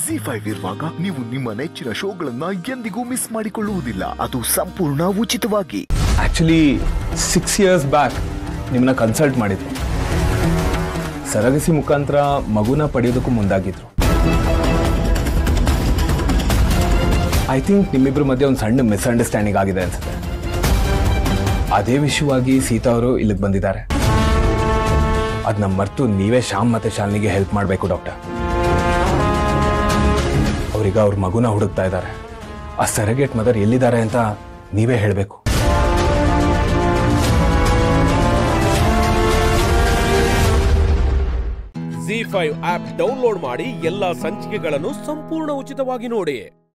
G five ಇರುವಾಗ ನೀವು ನಿಮ್ಮ ನೆಚ್ಚಿನ ಶೋಗಳನ್ನ ಎಂದಿಗೂ ಮಿಸ್ ಮಾಡಿಕೊಳ್ಳುವುದಿಲ್ಲ ಅದು ಸಂಪೂರ್ಣ ಉಚಿತವಾಗಿ ಆಕ್ಚುಲಿ ಸಿಕ್ಸ್ ಇಯರ್ಸ್ ಬ್ಯಾಕ್ ನಿಮ್ಮನ್ನ ಕನ್ಸಲ್ಟ್ ಮಾಡಿದ್ರು ಸರಗಸಿ ಮುಖಾಂತರ ಮಗುನ ಪಡೆಯೋದಕ್ಕೂ ಮುಂದಾಗಿದ್ರು ಐ ಥಿಂಕ್ ನಿಮ್ಮಿಬ್ಬರ ಮಧ್ಯೆ ಒಂದು ಸಣ್ಣ ಮಿಸ್ಅಂಡರ್ಸ್ಟ್ಯಾಂಡಿಂಗ್ ಆಗಿದೆ ಅನ್ಸುತ್ತೆ ಅದೇ ವಿಷಯವಾಗಿ ಸೀತಾ ಅವರು ಇಲ್ಲಿಗೆ ಬಂದಿದ್ದಾರೆ ಅದನ್ನ ಮರೆತು ನೀವೇ ಶ್ಯಾಮ್ ಮತ್ತೆ ಶಾಲಿನಿಗೆ ಹೆಲ್ಪ್ ಮಾಡಬೇಕು ಡಾಕ್ಟರ್ ಅವ್ರೀಗ ಅವ್ರ ಮಗುನ ಹುಡುಕ್ತಾ ಇದ್ದಾರೆ ಆ ಸೆರಗೇಟ್ ಮದರ್ ಎಲ್ಲಿದ್ದಾರೆ ಅಂತ ನೀವೇ ಹೇಳಬೇಕು ಜಿ ಫೈವ್ ಆಪ್ ಡೌನ್ಲೋಡ್ ಮಾಡಿ ಎಲ್ಲಾ ಸಂಚಿಕೆಗಳನ್ನು ಸಂಪೂರ್ಣ ಉಚಿತವಾಗಿ ನೋಡಿ